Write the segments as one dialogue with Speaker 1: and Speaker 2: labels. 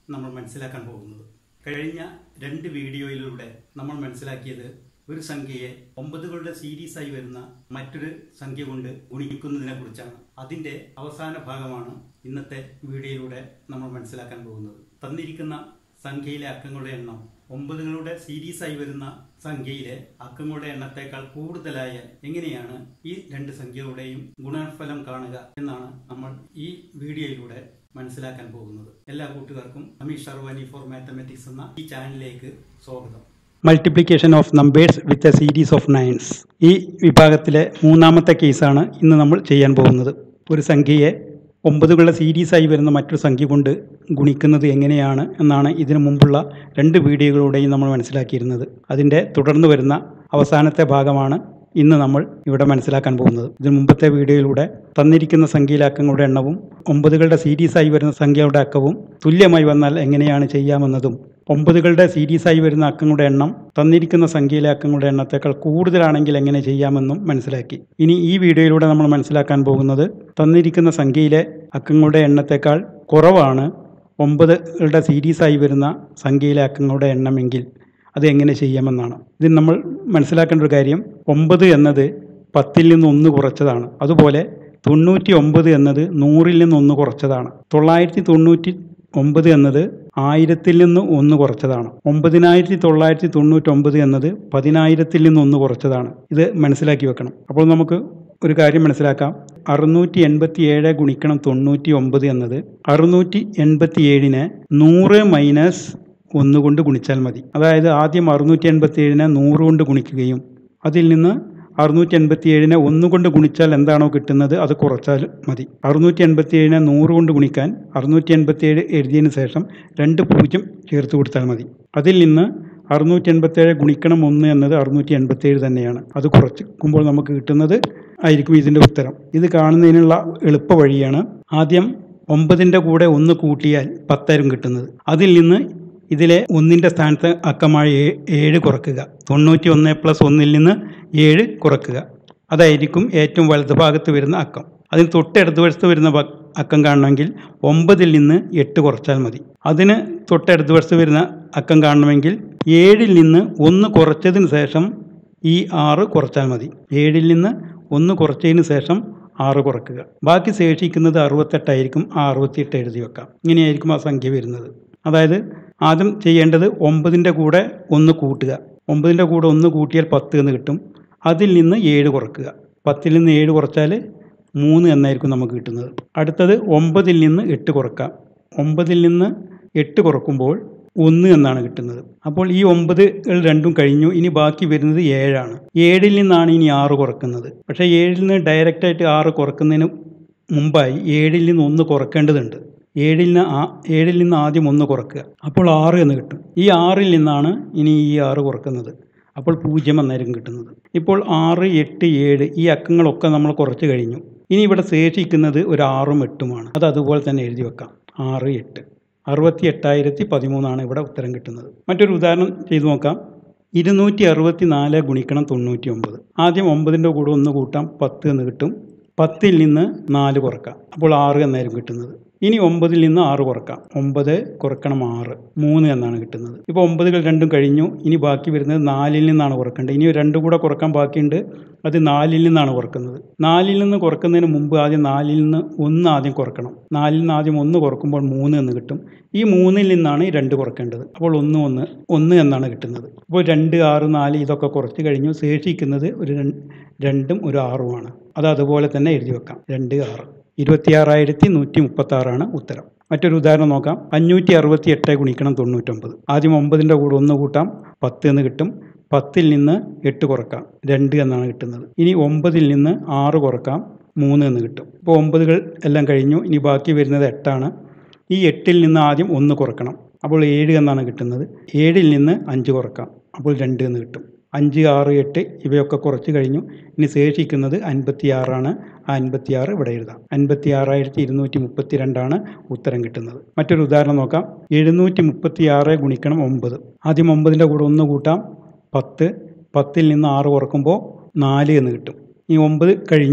Speaker 1: നമ്മൾ മനസ്സിലാക്കാൻ പോകുന്നത് കഴിഞ്ഞ രണ്ട് വീഡിയോയിലൂടെ നമ്മൾ മനസ്സിലാക്കിയത് ഒരു സംഖ്യയെ ഒമ്പതുകളുടെ സീരീസ് ആയി വരുന്ന മറ്റൊരു സംഖ്യ കൊണ്ട് ഗുണിക്കുന്നതിനെ കുറിച്ചാണ് അതിന്റെ അവസാന ഭാഗമാണ് ഇന്നത്തെ വീഡിയോയിലൂടെ നമ്മൾ മനസ്സിലാക്കാൻ പോകുന്നത് തന്നിരിക്കുന്ന സംഖ്യയിലെ അക്കങ്ങളുടെ എണ്ണം ഒമ്പതുകളുടെ സീരീസ് ആയി വരുന്ന സംഖ്യയിലെ അക്കങ്ങളുടെ എണ്ണത്തേക്കാൾ കൂടുതലായ എങ്ങനെയാണ് ഈ രണ്ട് സംഖ്യകളുടെയും ഗുണഫലം കാണുക എന്നാണ് നമ്മൾ ഈ വീഡിയോയിലൂടെ മനസ്സിലാക്കാൻ പോകുന്നത് എല്ലാ കൂട്ടുകാർക്കും അമീഷ് ഷർവാനി ഫോർ മാത്തമെറ്റിക്സ് എന്ന ഈ ചാനലിലേക്ക് സ്വാഗതം
Speaker 2: multiplication of numbers with a series of nines ഈ വിഭാഗത്തിലെ മൂന്നാമത്തെ കേസാണ് ഇന്ന് നമ്മൾ ചെയ്യാൻ പോകുന്നത് ഒരു സംഖ്യയെ ഒമ്പതുകളുടെ സീരീസായി വരുന്ന മറ്റൊരു സംഖ്യ കൊണ്ട് ഗുണിക്കുന്നത് എങ്ങനെയാണ് എന്നാണ് ഇതിനു മുമ്പുള്ള രണ്ട് വീഡിയോകളിലൂടെയും നമ്മൾ മനസ്സിലാക്കിയിരുന്നത് അതിൻ്റെ തുടർന്ന് വരുന്ന അവസാനത്തെ ഭാഗമാണ് ഇന്ന് നമ്മൾ ഇവിടെ മനസ്സിലാക്കാൻ പോകുന്നത് ഇതിന് മുമ്പത്തെ വീഡിയോയിലൂടെ തന്നിരിക്കുന്ന സംഖ്യയിലെ അക്കങ്ങളുടെ എണ്ണവും ഒമ്പതുകളുടെ സീരീസായി വരുന്ന സംഖ്യയുടെ അക്കവും തുല്യമായി വന്നാൽ എങ്ങനെയാണ് ചെയ്യാമെന്നതും ഒമ്പതുകളുടെ സീരീസായി വരുന്ന അക്കങ്ങളുടെ എണ്ണം തന്നിരിക്കുന്ന സംഖ്യയിലെ അക്കങ്ങളുടെ എണ്ണത്തേക്കാൾ കൂടുതലാണെങ്കിൽ എങ്ങനെ ചെയ്യാമെന്നും മനസ്സിലാക്കി ഇനി ഈ വീഡിയോയിലൂടെ നമ്മൾ മനസ്സിലാക്കാൻ പോകുന്നത് തന്നിരിക്കുന്ന സംഖ്യയിലെ അക്കങ്ങളുടെ എണ്ണത്തേക്കാൾ കുറവാണ് ഒമ്പതുകളുടെ സീരീസായി വരുന്ന സംഖ്യയിലെ അക്കങ്ങളുടെ എണ്ണമെങ്കിൽ അത് എങ്ങനെ ചെയ്യാമെന്നാണ് ഇതിന് നമ്മൾ മനസ്സിലാക്കേണ്ട ഒരു കാര്യം ഒമ്പത് എന്നത് പത്തിൽ നിന്ന് ഒന്ന് കുറച്ചതാണ് അതുപോലെ തൊണ്ണൂറ്റി ഒമ്പത് എന്നത് നൂറിൽ നിന്ന് ഒന്ന് കുറച്ചതാണ് തൊള്ളായിരത്തി തൊണ്ണൂറ്റി ഒമ്പത് എന്നത് ആയിരത്തിൽ നിന്ന് ഒന്ന് കുറച്ചതാണ് ഒമ്പതിനായിരത്തി തൊള്ളായിരത്തി തൊണ്ണൂറ്റൊമ്പത് എന്നത് പതിനായിരത്തിൽ നിന്ന് ഒന്ന് കുറച്ചതാണ് ഇത് മനസ്സിലാക്കി വെക്കണം അപ്പോൾ നമുക്ക് ഒരു കാര്യം മനസ്സിലാക്കാം അറുന്നൂറ്റി എൺപത്തി ഏഴ് ഗുണിക്കണം തൊണ്ണൂറ്റി ഒമ്പത് എന്നത് അറുന്നൂറ്റി എൺപത്തി ഏഴിന് നൂറ് മൈനസ് ഒന്ന് കൊണ്ട് ഗുണിച്ചാൽ മതി അതായത് ആദ്യം അറുന്നൂറ്റി എൺപത്തി ഏഴിനെ നൂറ് കൊണ്ട് ഗുണിക്കുകയും അതിൽ നിന്ന് അറുന്നൂറ്റി എൺപത്തി ഏഴിനെ ഒന്ന് കൊണ്ട് ഗുണിച്ചാൽ എന്താണോ കിട്ടുന്നത് അത് കുറച്ചാൽ മതി അറുന്നൂറ്റി എൺപത്തി ഏഴിനെ നൂറ് കൊണ്ട് ഗുണിക്കാൻ അറുന്നൂറ്റി എൺപത്തി ഏഴ് എഴുതിയതിന് ശേഷം രണ്ട് പൂജ്യം ചേർത്ത് കൊടുത്താൽ മതി അതിൽ നിന്ന് അറുന്നൂറ്റി എൺപത്തേഴ് ഗുണിക്കണം ഒന്ന് എന്നത് അറുന്നൂറ്റി എൺപത്തേഴ് തന്നെയാണ് അത് കുറച്ചുമ്പോൾ നമുക്ക് കിട്ടുന്നത് ആയിരിക്കും ഇതിൻ്റെ ഉത്തരം ഇത് കാണുന്നതിനുള്ള എളുപ്പ വഴിയാണ് ആദ്യം ഒമ്പതിൻ്റെ കൂടെ ഒന്ന് കൂട്ടിയാൽ പത്തായിരം കിട്ടുന്നത് അതിൽ നിന്ന് ഇതിലെ ഒന്നിൻ്റെ സ്ഥാനത്ത് അക്കമായ ഏ- ഏഴ് കുറക്കുക തൊണ്ണൂറ്റി ഒന്ന് പ്ലസ് ഒന്നിൽ നിന്ന് ഏഴ് കുറക്കുക അതായിരിക്കും ഏറ്റവും വലതുഭാഗത്ത് വരുന്ന അക്കം അതിന് തൊട്ടടുത്ത വരുന്ന ഭ- അക്കം കാണണമെങ്കിൽ ഒമ്പതിൽ നിന്ന് എട്ട് കുറച്ചാൽ മതി അതിന് തൊട്ടടുത്ത വശത്ത് വരുന്ന അക്കം കാണണമെങ്കിൽ ഏഴിൽ നിന്ന് ഒന്ന് കുറച്ചതിന് ശേഷം ഈ ആറ് കുറച്ചാൽ മതി ഏഴിൽ നിന്ന് ഒന്ന് കുറച്ചതിന് ശേഷം ആറ് കുറക്കുക ബാക്കി ശേഷിക്കുന്നത് അറുപത്തെട്ടായിരിക്കും ആ അറുപത്തിയെട്ട് എഴുതി വെക്കാം ഇങ്ങനെയായിരിക്കും ആ സംഖ്യ വരുന്നത് അതായത് ആദ്യം ചെയ്യേണ്ടത് ഒമ്പതിൻ്റെ കൂടെ ഒന്ന് കൂട്ടുക ഒമ്പതിൻ്റെ കൂടെ ഒന്ന് കൂട്ടിയാൽ പത്ത് എന്ന് കിട്ടും അതിൽ നിന്ന് ഏഴ് കുറക്കുക പത്തിൽ നിന്ന് ഏഴ് കുറച്ചാൽ മൂന്ന് എന്നായിരിക്കും നമുക്ക് കിട്ടുന്നത് അടുത്തത് ഒമ്പതിൽ നിന്ന് എട്ട് കുറക്കാം ഒമ്പതിൽ നിന്ന് എട്ട് കുറക്കുമ്പോൾ ഒന്ന് എന്നാണ് കിട്ടുന്നത് അപ്പോൾ ഈ ഒമ്പത് രണ്ടും കഴിഞ്ഞു ഇനി ബാക്കി വരുന്നത് ഏഴാണ് ഏഴിൽ നിന്നാണ് ഇനി ആറ് കുറക്കുന്നത് പക്ഷേ ഏഴിൽ നിന്ന് ഡയറക്റ്റായിട്ട് ആറ് കുറക്കുന്നതിന് മുമ്പായി ഏഴിൽ നിന്ന് ഒന്ന് കുറക്കേണ്ടതുണ്ട് ഏഴിൽ നിന്ന് ആ ഏഴിൽ നിന്ന് ആദ്യം ഒന്ന് കുറക്കുക അപ്പോൾ ആറ് എന്ന് കിട്ടും ഈ ആറിൽ നിന്നാണ് ഇനി ഈ ആറ് കുറക്കുന്നത് അപ്പോൾ പൂജ്യം എന്നായിരിക്കും കിട്ടുന്നത് ഇപ്പോൾ ആറ് എട്ട് ഏഴ് ഈ അക്കങ്ങളൊക്കെ നമ്മൾ കുറച്ച് കഴിഞ്ഞു ഇനി ഇവിടെ ശേഷിക്കുന്നത് ഒരു ആറും എട്ടുമാണ് അത് അതുപോലെ തന്നെ എഴുതി വെക്കാം ആറ് എട്ട് അറുപത്തി എട്ടായിരത്തി പതിമൂന്നാണ് ഇവിടെ ഉത്തരം കിട്ടുന്നത് മറ്റൊരു ഉദാഹരണം ചെയ്തു നോക്കാം ഇരുന്നൂറ്റി അറുപത്തി നാല് ഗുണിക്കണം തൊണ്ണൂറ്റി ഒമ്പത് ആദ്യം ഒമ്പതിൻ്റെ കൂടെ ഒന്ന് കൂട്ടാം പത്ത് എന്ന് കിട്ടും പത്തിൽ നിന്ന് നാല് കുറക്കാം അപ്പോൾ ആറ് എന്നായിരിക്കും കിട്ടുന്നത് ഇനി ഒമ്പതിൽ നിന്ന് ആറ് കുറക്കാം ഒമ്പത് കുറക്കണം ആറ് മൂന്ന് എന്നാണ് കിട്ടുന്നത് ഇപ്പോൾ ഒമ്പതുകൾ രണ്ടും കഴിഞ്ഞു ഇനി ബാക്കി വരുന്നത് നാലിൽ നിന്നാണ് കുറക്കേണ്ടത് ഇനി രണ്ടും കൂടെ കുറക്കാൻ ബാക്കിയുണ്ട് അത് നാലിൽ നിന്നാണ് കുറക്കുന്നത് നാലിൽ നിന്ന് കുറക്കുന്നതിന് മുമ്പ് ആദ്യം നാലിൽ നിന്ന് ഒന്ന് ആദ്യം കുറക്കണം നാലിൽ നിന്ന് ആദ്യം ഒന്ന് കുറക്കുമ്പോൾ മൂന്ന് എന്ന് കിട്ടും ഈ മൂന്നിൽ നിന്നാണ് ഈ രണ്ട് കുറക്കേണ്ടത് അപ്പോൾ ഒന്ന് ഒന്ന് ഒന്ന് എന്നാണ് കിട്ടുന്നത് അപ്പോൾ രണ്ട് ആറ് നാല് ഇതൊക്കെ കുറച്ച് കഴിഞ്ഞു ശേഷിക്കുന്നത് ഒരു രണ്ട് രണ്ടും ഒരു ആറുമാണ് അത് അതുപോലെ തന്നെ എഴുതി വെക്കാം രണ്ട് ആറ് ഇരുപത്തിയാറായിരത്തി നൂറ്റി മുപ്പത്തി ആറാണ് ഉത്തരം മറ്റൊരു ഉദാഹരണം നോക്കാം അഞ്ഞൂറ്റി അറുപത്തി എട്ട് ഗുണിക്കണം തൊണ്ണൂറ്റൊമ്പത് ആദ്യം ഒമ്പതിൻ്റെ കൂടെ ഒന്ന് കൂട്ടാം പത്ത് എന്ന് കിട്ടും പത്തിൽ നിന്ന് എട്ട് കുറക്കാം രണ്ട് എന്നാണ് കിട്ടുന്നത് ഇനി ഒമ്പതിൽ നിന്ന് ആറ് കുറക്കാം മൂന്ന് എന്ന് കിട്ടും ഇപ്പോൾ ഒമ്പതുകൾ എല്ലാം കഴിഞ്ഞു ഇനി ബാക്കി വരുന്നത് എട്ടാണ് ഈ എട്ടിൽ നിന്ന് ആദ്യം ഒന്ന് കുറക്കണം അപ്പോൾ ഏഴ് എന്നാണ് കിട്ടുന്നത് ഏഴിൽ നിന്ന് അഞ്ച് കുറക്കാം അപ്പോൾ രണ്ട് എന്ന് കിട്ടും അഞ്ച് ആറ് എട്ട് ഇവയൊക്കെ കുറച്ച് കഴിഞ്ഞു ഇനി ശേഷിക്കുന്നത് അൻപത്തി ആറാണ് ആ അൻപത്തി ആറ് ഇവിടെ എഴുതാം അൻപത്തി ആറായിരത്തി ഇരുന്നൂറ്റി മുപ്പത്തി രണ്ടാണ് ഉത്തരം കിട്ടുന്നത് മറ്റൊരു ഉദാഹരണം നോക്കാം എഴുന്നൂറ്റി മുപ്പത്തി ആറ് ഗുണിക്കണം ഒമ്പത് ആദ്യം ഒമ്പതിൻ്റെ കൂടെ ഒന്ന് കൂട്ടാം പത്ത് പത്തിൽ നിന്ന് ആറ് കുറക്കുമ്പോൾ നാല് എന്ന് കിട്ടും ഈ ഒമ്പത് കഴിഞ്ഞു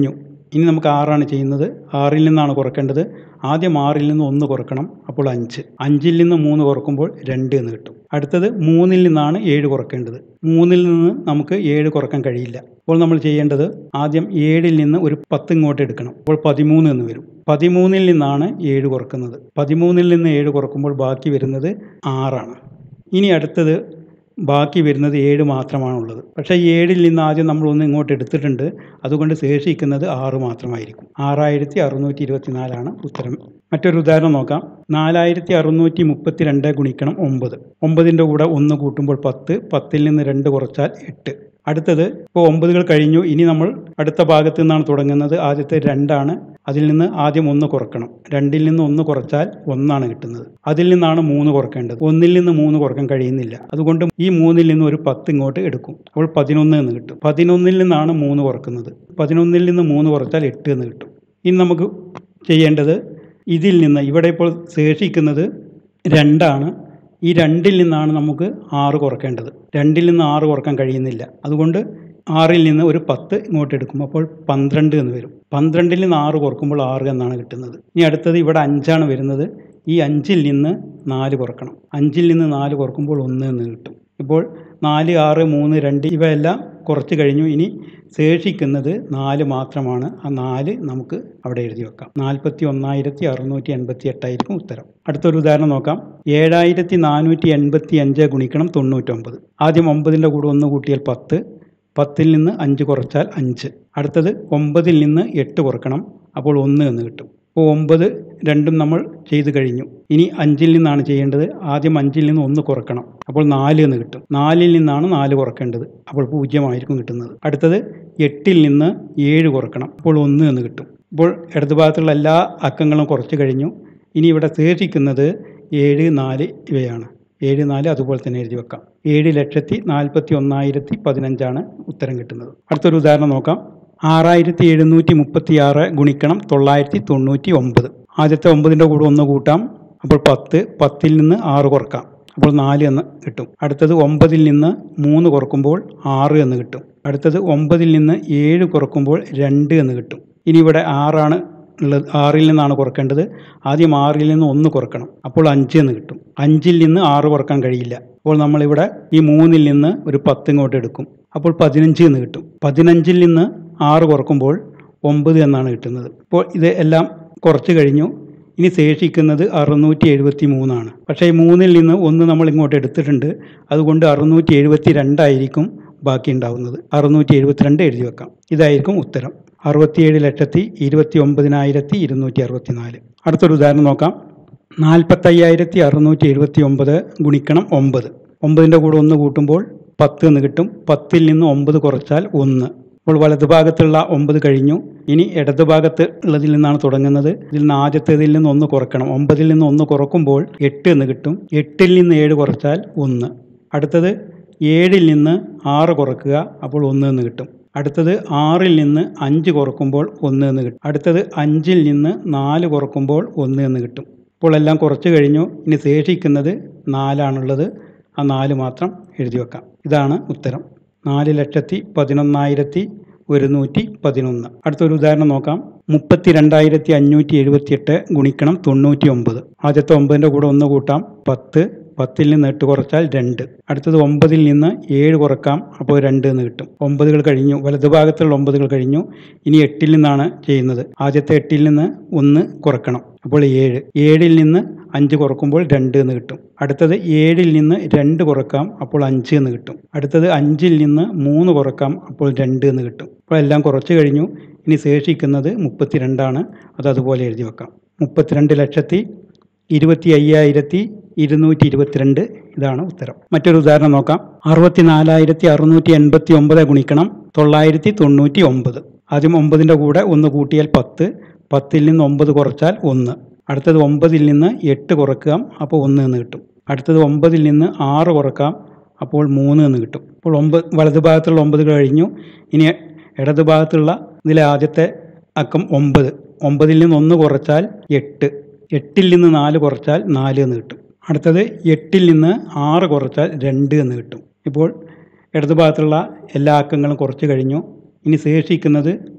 Speaker 2: ഇനി നമുക്ക് ആറാണ് ചെയ്യുന്നത് ആറിൽ നിന്നാണ് കുറക്കേണ്ടത് ആദ്യം ആറിൽ നിന്ന് ഒന്ന് കുറക്കണം അപ്പോൾ അഞ്ച് അഞ്ചിൽ നിന്ന് മൂന്ന് കുറക്കുമ്പോൾ രണ്ട് എന്ന് കിട്ടും അടുത്തത് മൂന്നിൽ നിന്നാണ് ഏഴ് കുറക്കേണ്ടത് മൂന്നിൽ നിന്ന് നമുക്ക് ഏഴ് കുറക്കാൻ കഴിയില്ല അപ്പോൾ നമ്മൾ ചെയ്യേണ്ടത് ആദ്യം ഏഴിൽ നിന്ന് ഒരു പത്ത് ഇങ്ങോട്ട് എടുക്കണം അപ്പോൾ പതിമൂന്ന് എന്ന് വരും പതിമൂന്നിൽ നിന്നാണ് ഏഴ് കുറക്കുന്നത് പതിമൂന്നിൽ നിന്ന് ഏഴ് കുറക്കുമ്പോൾ ബാക്കി വരുന്നത് ആറാണ് ഇനി അടുത്തത് ബാക്കി വരുന്നത് ഏഴ് മാത്രമാണുള്ളത് പക്ഷേ ഏഴിൽ നിന്ന് ആദ്യം നമ്മൾ ഒന്ന് ഇങ്ങോട്ട് എടുത്തിട്ടുണ്ട് അതുകൊണ്ട് ശേഷിക്കുന്നത് ആറ് മാത്രമായിരിക്കും ആറായിരത്തി അറുന്നൂറ്റി ഇരുപത്തി നാലാണ് ഉത്തരം മറ്റൊരു ഉദാഹരണം നോക്കാം നാലായിരത്തി അറുന്നൂറ്റി മുപ്പത്തി രണ്ട് ഗുണിക്കണം ഒമ്പത് ഒമ്പതിൻ്റെ കൂടെ ഒന്ന് കൂട്ടുമ്പോൾ പത്ത് പത്തിൽ നിന്ന് രണ്ട് കുറച്ചാൽ എട്ട് അടുത്തത് ഇപ്പോൾ ഒമ്പതുകൾ കഴിഞ്ഞു ഇനി നമ്മൾ അടുത്ത ഭാഗത്ത് നിന്നാണ് തുടങ്ങുന്നത് ആദ്യത്തെ രണ്ടാണ് അതിൽ നിന്ന് ആദ്യം ഒന്ന് കുറക്കണം രണ്ടിൽ നിന്ന് ഒന്ന് കുറച്ചാൽ ഒന്നാണ് കിട്ടുന്നത് അതിൽ നിന്നാണ് മൂന്ന് കുറക്കേണ്ടത് ഒന്നിൽ നിന്ന് മൂന്ന് കുറക്കാൻ കഴിയുന്നില്ല അതുകൊണ്ട് ഈ മൂന്നിൽ നിന്ന് ഒരു പത്ത് ഇങ്ങോട്ട് എടുക്കും അപ്പോൾ പതിനൊന്ന് എന്ന് കിട്ടും പതിനൊന്നിൽ നിന്നാണ് മൂന്ന് കുറക്കുന്നത് പതിനൊന്നിൽ നിന്ന് മൂന്ന് കുറച്ചാൽ എട്ട് എന്ന് കിട്ടും ഇനി നമുക്ക് ചെയ്യേണ്ടത് ഇതിൽ നിന്ന് ഇവിടെ ഇപ്പോൾ ശേഷിക്കുന്നത് രണ്ടാണ് ഈ രണ്ടിൽ നിന്നാണ് നമുക്ക് ആറ് കുറക്കേണ്ടത് രണ്ടിൽ നിന്ന് ആറ് കുറക്കാൻ കഴിയുന്നില്ല അതുകൊണ്ട് ആറിൽ നിന്ന് ഒരു പത്ത് ഇങ്ങോട്ട് എടുക്കും അപ്പോൾ പന്ത്രണ്ട് എന്ന് വരും പന്ത്രണ്ടിൽ നിന്ന് ആറ് കുറക്കുമ്പോൾ ആറ് എന്നാണ് കിട്ടുന്നത് ഇനി അടുത്തത് ഇവിടെ അഞ്ചാണ് വരുന്നത് ഈ അഞ്ചിൽ നിന്ന് നാല് കുറക്കണം അഞ്ചിൽ നിന്ന് നാല് കുറക്കുമ്പോൾ ഒന്ന് എന്ന് കിട്ടും ഇപ്പോൾ നാല് ആറ് മൂന്ന് രണ്ട് ഇവയെല്ലാം കുറച്ച് കഴിഞ്ഞു ഇനി ശേഷിക്കുന്നത് നാല് മാത്രമാണ് ആ നാല് നമുക്ക് അവിടെ എഴുതി വെക്കാം നാൽപ്പത്തി ഒന്നായിരത്തി അറുന്നൂറ്റി എൺപത്തി എട്ടായിരിക്കും ഉത്തരം അടുത്തൊരു ഉദാഹരണം നോക്കാം ഏഴായിരത്തി നാനൂറ്റി എൺപത്തി അഞ്ച് ഗുണിക്കണം തൊണ്ണൂറ്റൊമ്പത് ആദ്യം ഒമ്പതിൻ്റെ കൂടെ ഒന്ന് കൂട്ടിയാൽ പത്ത് പത്തിൽ നിന്ന് അഞ്ച് കുറച്ചാൽ അഞ്ച് അടുത്തത് ഒമ്പതിൽ നിന്ന് എട്ട് കുറക്കണം അപ്പോൾ ഒന്ന് എന്ന് കിട്ടും അപ്പോൾ ഒമ്പത് രണ്ടും നമ്മൾ ചെയ്ത് കഴിഞ്ഞു ഇനി അഞ്ചിൽ നിന്നാണ് ചെയ്യേണ്ടത് ആദ്യം അഞ്ചിൽ നിന്ന് ഒന്ന് കുറക്കണം അപ്പോൾ നാല് എന്ന് കിട്ടും നാലിൽ നിന്നാണ് നാല് കുറക്കേണ്ടത് അപ്പോൾ പൂജ്യമായിരിക്കും കിട്ടുന്നത് അടുത്തത് എട്ടിൽ നിന്ന് ഏഴ് കുറക്കണം അപ്പോൾ ഒന്ന് എന്ന് കിട്ടും ഇപ്പോൾ ഇടതുഭാഗത്തുള്ള എല്ലാ അക്കങ്ങളും കുറച്ച് കഴിഞ്ഞു ഇനി ഇവിടെ ശേഷിക്കുന്നത് ഏഴ് നാല് ഇവയാണ് ഏഴ് നാല് അതുപോലെ തന്നെ എഴുതി വെക്കാം ഏഴ് ലക്ഷത്തി നാൽപ്പത്തി ഒന്നായിരത്തി പതിനഞ്ചാണ് ഉത്തരം കിട്ടുന്നത് അടുത്തൊരു ഉദാഹരണം നോക്കാം ആറായിരത്തി എഴുന്നൂറ്റി മുപ്പത്തി ആറ് ഗുണിക്കണം തൊള്ളായിരത്തി തൊണ്ണൂറ്റി ഒമ്പത് ആദ്യത്തെ ഒമ്പതിൻ്റെ കൂടെ ഒന്ന് കൂട്ടാം അപ്പോൾ പത്ത് പത്തിൽ നിന്ന് ആറ് കുറക്കാം അപ്പോൾ നാല് എന്ന് കിട്ടും അടുത്തത് ഒമ്പതിൽ നിന്ന് മൂന്ന് കുറക്കുമ്പോൾ ആറ് എന്ന് കിട്ടും അടുത്തത് ഒമ്പതിൽ നിന്ന് ഏഴ് കുറക്കുമ്പോൾ രണ്ട് എന്ന് കിട്ടും ഇനി ഇവിടെ ആറാണ് ഉള്ളത് ആറിൽ നിന്നാണ് കുറക്കേണ്ടത് ആദ്യം ആറിൽ നിന്ന് ഒന്ന് കുറക്കണം അപ്പോൾ അഞ്ച് എന്ന് കിട്ടും അഞ്ചിൽ നിന്ന് ആറ് കുറക്കാൻ കഴിയില്ല അപ്പോൾ നമ്മളിവിടെ ഈ മൂന്നിൽ നിന്ന് ഒരു പത്ത് ഇങ്ങോട്ട് എടുക്കും അപ്പോൾ പതിനഞ്ച് എന്ന് കിട്ടും പതിനഞ്ചിൽ നിന്ന് ആറ് കുറക്കുമ്പോൾ ഒമ്പത് എന്നാണ് കിട്ടുന്നത് അപ്പോൾ ഇത് എല്ലാം കുറച്ച് കഴിഞ്ഞു ഇനി ശേഷിക്കുന്നത് അറുന്നൂറ്റി എഴുപത്തി മൂന്നാണ് പക്ഷേ ഈ മൂന്നിൽ നിന്ന് ഒന്ന് നമ്മൾ ഇങ്ങോട്ട് എടുത്തിട്ടുണ്ട് അതുകൊണ്ട് അറുന്നൂറ്റി എഴുപത്തി രണ്ടായിരിക്കും ബാക്കി ഉണ്ടാവുന്നത് അറുന്നൂറ്റി എഴുപത്തിരണ്ട് എഴുതി വെക്കാം ഇതായിരിക്കും ഉത്തരം അറുപത്തിയേഴ് ലക്ഷത്തി ഇരുപത്തി ഒമ്പതിനായിരത്തി ഇരുന്നൂറ്റി അറുപത്തി നാല് അടുത്തൊരു ഉദാഹരണം നോക്കാം നാൽപ്പത്തയ്യായിരത്തി അറുന്നൂറ്റി എഴുപത്തി ഒമ്പത് ഗുണിക്കണം ഒമ്പത് ഒമ്പതിൻ്റെ കൂടെ ഒന്ന് കൂട്ടുമ്പോൾ പത്ത് എന്ന് കിട്ടും പത്തിൽ നിന്ന് ഒമ്പത് കുറച്ചാൽ ഒന്ന് അപ്പോൾ വലതുഭാഗത്തുള്ള ഒമ്പത് കഴിഞ്ഞു ഇനി ഇടതുഭാഗത്ത് ഉള്ളതിൽ നിന്നാണ് തുടങ്ങുന്നത് ഇതിൽ നിന്ന് ആദ്യത്തേതിൽ നിന്ന് ഒന്ന് കുറക്കണം ഒമ്പതിൽ നിന്ന് ഒന്ന് കുറക്കുമ്പോൾ എട്ട് എന്ന് കിട്ടും എട്ടിൽ നിന്ന് ഏഴ് കുറച്ചാൽ ഒന്ന് അടുത്തത് ഏഴിൽ നിന്ന് ആറ് കുറക്കുക അപ്പോൾ ഒന്ന് എന്ന് കിട്ടും അടുത്തത് ആറിൽ നിന്ന് അഞ്ച് കുറക്കുമ്പോൾ ഒന്ന് എന്ന് കിട്ടും അടുത്തത് അഞ്ചിൽ നിന്ന് നാല് കുറക്കുമ്പോൾ ഒന്ന് എന്ന് കിട്ടും ഇപ്പോൾ എല്ലാം കുറച്ച് കഴിഞ്ഞു ഇനി ശേഷിക്കുന്നത് നാലാണുള്ളത് ആ നാല് മാത്രം എഴുതി വെക്കാം ഇതാണ് ഉത്തരം നാല് ലക്ഷത്തി പതിനൊന്നായിരത്തി ഒരുന്നൂറ്റി പതിനൊന്ന് അടുത്തൊരു ഉദാഹരണം നോക്കാം മുപ്പത്തി രണ്ടായിരത്തി അഞ്ഞൂറ്റി എഴുപത്തിയെട്ട് ഗുണിക്കണം തൊണ്ണൂറ്റി ഒമ്പത് ആദ്യത്തെ ഒമ്പതിൻ്റെ കൂടെ ഒന്ന് കൂട്ടാം പത്ത് പത്തിൽ നിന്ന് എട്ട് കുറച്ചാൽ രണ്ട് അടുത്തത് ഒമ്പതിൽ നിന്ന് ഏഴ് കുറക്കാം അപ്പോൾ രണ്ട് എന്ന് കിട്ടും ഒമ്പതുകൾ കഴിഞ്ഞു വലതുഭാഗത്തുള്ള ഒമ്പതുകൾ കഴിഞ്ഞു ഇനി എട്ടിൽ നിന്നാണ് ചെയ്യുന്നത് ആദ്യത്തെ എട്ടിൽ നിന്ന് ഒന്ന് കുറക്കണം അപ്പോൾ ഏഴ് ഏഴിൽ നിന്ന് അഞ്ച് കുറക്കുമ്പോൾ രണ്ട് എന്ന് കിട്ടും അടുത്തത് ഏഴിൽ നിന്ന് രണ്ട് കുറക്കാം അപ്പോൾ അഞ്ച് എന്ന് കിട്ടും അടുത്തത് അഞ്ചിൽ നിന്ന് മൂന്ന് കുറക്കാം അപ്പോൾ രണ്ട് എന്ന് കിട്ടും അപ്പോൾ എല്ലാം കുറച്ച് കഴിഞ്ഞു ഇനി ശേഷിക്കുന്നത് മുപ്പത്തിരണ്ടാണ് അത് അതുപോലെ എഴുതി വെക്കാം മുപ്പത്തിരണ്ട് ലക്ഷത്തി ഇരുപത്തി അയ്യായിരത്തി ഇരുന്നൂറ്റി ഇരുപത്തിരണ്ട് ഇതാണ് ഉത്തരം മറ്റൊരു ഉദാഹരണം നോക്കാം അറുപത്തി നാലായിരത്തി അറുന്നൂറ്റി എൺപത്തി ഒമ്പത് ഗുണിക്കണം തൊള്ളായിരത്തി തൊണ്ണൂറ്റി ഒമ്പത് ആദ്യം ഒമ്പതിൻ്റെ കൂടെ ഒന്ന് കൂട്ടിയാൽ പത്ത് പത്തിൽ നിന്ന് ഒമ്പത് കുറച്ചാൽ ഒന്ന് അടുത്തത് ഒമ്പതിൽ നിന്ന് എട്ട് കുറക്കാം അപ്പോൾ ഒന്ന് എന്ന് കിട്ടും അടുത്തത് ഒമ്പതിൽ നിന്ന് ആറ് കുറക്കാം അപ്പോൾ മൂന്ന് എന്ന് കിട്ടും അപ്പോൾ ഒമ്പത് വലതുഭാഗത്തുള്ള ഒമ്പത് കഴിഞ്ഞു ഇനി ഇടതുഭാഗത്തുള്ള ഇതിലെ ആദ്യത്തെ അക്കം ഒമ്പത് ഒമ്പതിൽ നിന്ന് ഒന്ന് കുറച്ചാൽ എട്ട് എട്ടിൽ നിന്ന് നാല് കുറച്ചാൽ നാല് എന്ന് കിട്ടും അടുത്തത് എട്ടിൽ നിന്ന് ആറ് കുറച്ചാൽ രണ്ട് എന്ന് കിട്ടും ഇപ്പോൾ ഇടതുഭാഗത്തുള്ള എല്ലാ അക്കങ്ങളും കുറച്ച് കഴിഞ്ഞു ഇനി ശേഷിക്കുന്നത്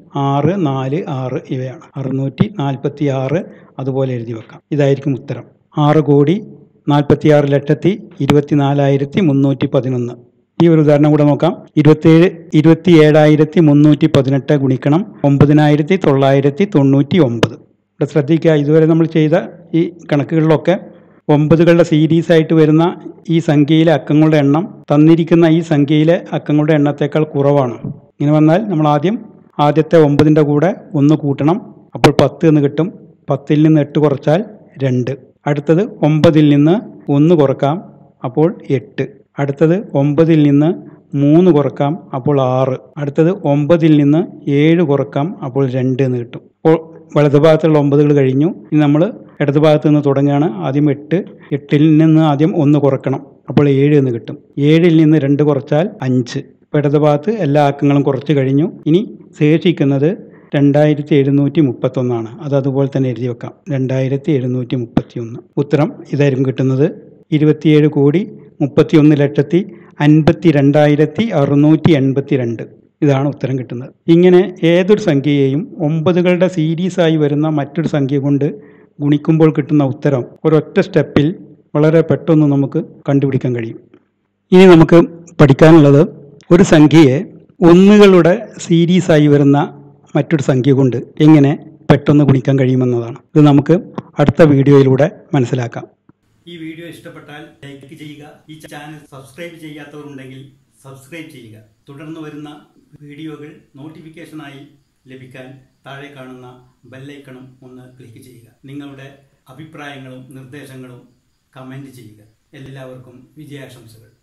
Speaker 2: ആറ് നാല് ആറ് ഇവയാണ് അറുന്നൂറ്റി നാൽപ്പത്തി ആറ് അതുപോലെ എഴുതി വെക്കാം ഇതായിരിക്കും ഉത്തരം ആറ് കോടി നാൽപ്പത്തിയാറ് ലക്ഷത്തി ഇരുപത്തിനാലായിരത്തി മുന്നൂറ്റി പതിനൊന്ന് ഈ ഒരു ഉദാഹരണം കൂടെ നോക്കാം ഇരുപത്തേഴ് ഇരുപത്തി ഏഴായിരത്തി മുന്നൂറ്റി പതിനെട്ട് ഗുണിക്കണം ഒമ്പതിനായിരത്തി തൊള്ളായിരത്തി തൊണ്ണൂറ്റി ഒമ്പത് ഇവിടെ ശ്രദ്ധിക്കുക ഇതുവരെ നമ്മൾ ചെയ്ത ഈ കണക്കുകളിലൊക്കെ ഒമ്പതുകളുടെ സീരീസ് ആയിട്ട് വരുന്ന ഈ സംഖ്യയിലെ അക്കങ്ങളുടെ എണ്ണം തന്നിരിക്കുന്ന ഈ സംഖ്യയിലെ അക്കങ്ങളുടെ എണ്ണത്തേക്കാൾ കുറവാണ് ഇങ്ങനെ വന്നാൽ നമ്മൾ ആദ്യം ആദ്യത്തെ ഒമ്പതിൻ്റെ കൂടെ ഒന്ന് കൂട്ടണം അപ്പോൾ പത്ത് എന്ന് കിട്ടും പത്തിൽ നിന്ന് എട്ട് കുറച്ചാൽ രണ്ട് അടുത്തത് ഒമ്പതിൽ നിന്ന് ഒന്ന് കുറക്കാം അപ്പോൾ എട്ട് അടുത്തത് ഒമ്പതിൽ നിന്ന് മൂന്ന് കുറക്കാം അപ്പോൾ ആറ് അടുത്തത് ഒമ്പതിൽ നിന്ന് ഏഴ് കുറക്കാം അപ്പോൾ രണ്ട് എന്ന് കിട്ടും അപ്പോൾ വലതുഭാഗത്തുള്ള ഒമ്പതുകൾ കഴിഞ്ഞു ഇനി നമ്മൾ ഇടതുഭാഗത്ത് നിന്ന് തുടങ്ങുകയാണ് ആദ്യം എട്ട് എട്ടിൽ നിന്ന് ആദ്യം ഒന്ന് കുറക്കണം അപ്പോൾ ഏഴ് എന്ന് കിട്ടും ഏഴിൽ നിന്ന് രണ്ട് കുറച്ചാൽ അഞ്ച് ഇപ്പോൾ ഇടതുഭാഗത്ത് എല്ലാ അക്കങ്ങളും കുറച്ച് കഴിഞ്ഞു ഇനി ശേഷിക്കുന്നത് രണ്ടായിരത്തി എഴുന്നൂറ്റി മുപ്പത്തൊന്നാണ് അത് അതുപോലെ തന്നെ എഴുതി വെക്കാം രണ്ടായിരത്തി എഴുന്നൂറ്റി മുപ്പത്തി ഒന്ന് ഉത്തരം ഇതായിരിക്കും കിട്ടുന്നത് ഇരുപത്തിയേഴ് കോടി മുപ്പത്തിയൊന്ന് ലക്ഷത്തി അൻപത്തി രണ്ടായിരത്തി അറുന്നൂറ്റി എൺപത്തി രണ്ട് ഇതാണ് ഉത്തരം കിട്ടുന്നത് ഇങ്ങനെ ഏതൊരു സംഖ്യയെയും ഒമ്പതുകളുടെ സീരീസായി വരുന്ന മറ്റൊരു സംഖ്യ കൊണ്ട് ഗുണിക്കുമ്പോൾ കിട്ടുന്ന ഉത്തരം ഒരൊറ്റ സ്റ്റെപ്പിൽ വളരെ പെട്ടെന്ന് നമുക്ക് കണ്ടുപിടിക്കാൻ കഴിയും ഇനി നമുക്ക് പഠിക്കാനുള്ളത് ഒരു സംഖ്യയെ ഒന്നുകളുടെ സീരീസായി വരുന്ന മറ്റൊരു സംഖ്യ കൊണ്ട് എങ്ങനെ പെട്ടെന്ന് ഗുണിക്കാൻ കഴിയുമെന്നതാണ് ഇത് നമുക്ക് അടുത്ത വീഡിയോയിലൂടെ മനസ്സിലാക്കാം
Speaker 1: ഈ വീഡിയോ ഇഷ്ടപ്പെട്ടാൽ ലൈക്ക് ചെയ്യുക ഈ ചാനൽ സബ്സ്ക്രൈബ് ചെയ്യാത്തവരുണ്ടെങ്കിൽ സബ്സ്ക്രൈബ് ചെയ്യുക തുടർന്ന് വരുന്ന വീഡിയോകൾ നോട്ടിഫിക്കേഷനായി ലഭിക്കാൻ താഴെ കാണുന്ന ബെല്ലൈക്കണും ഒന്ന് ക്ലിക്ക് ചെയ്യുക നിങ്ങളുടെ അഭിപ്രായങ്ങളും നിർദ്ദേശങ്ങളും കമൻറ്റ് ചെയ്യുക എല്ലാവർക്കും വിജയാശംസകൾ